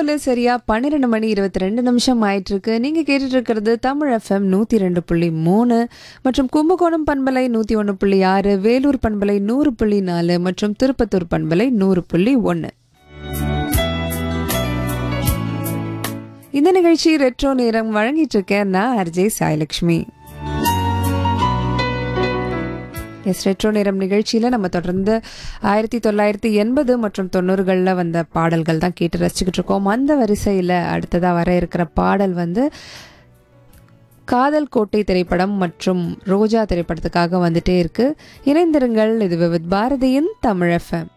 சொல்லு சரியா பன்னிரெண்டு மணி இருபத்தி ரெண்டு நிமிஷம் ஆயிட்டு இருக்கு நீங்க கேட்டுட்டு இருக்கிறது தமிழ் எஃப்எம் நூத்தி ரெண்டு புள்ளி மூணு மற்றும் கும்பகோணம் பண்பலை நூத்தி ஒன்று புள்ளி ஆறு வேலூர் பண்பலை நூறு புள்ளி நாலு மற்றும் திருப்பத்தூர் பண்பலை நூறு புள்ளி ஒன்று இந்த நிகழ்ச்சி ரெட்ரோ நேரம் வழங்கிட்டு இருக்கேன் நான் அர்ஜே சாய்லக்ஷ்மி எஸ் ரெட்ரோ நேரம் நிகழ்ச்சியில் நம்ம தொடர்ந்து ஆயிரத்தி தொள்ளாயிரத்தி எண்பது மற்றும் தொண்ணூறுகளில் வந்த பாடல்கள் தான் கேட்டு ரசிச்சுக்கிட்டு இருக்கோம் அந்த வரிசையில் அடுத்ததாக வர இருக்கிற பாடல் வந்து காதல் கோட்டை திரைப்படம் மற்றும் ரோஜா திரைப்படத்துக்காக வந்துட்டே இருக்கு இணைந்திருங்கள் இது வித் பாரதியின் தமிழ் எஃப்எம்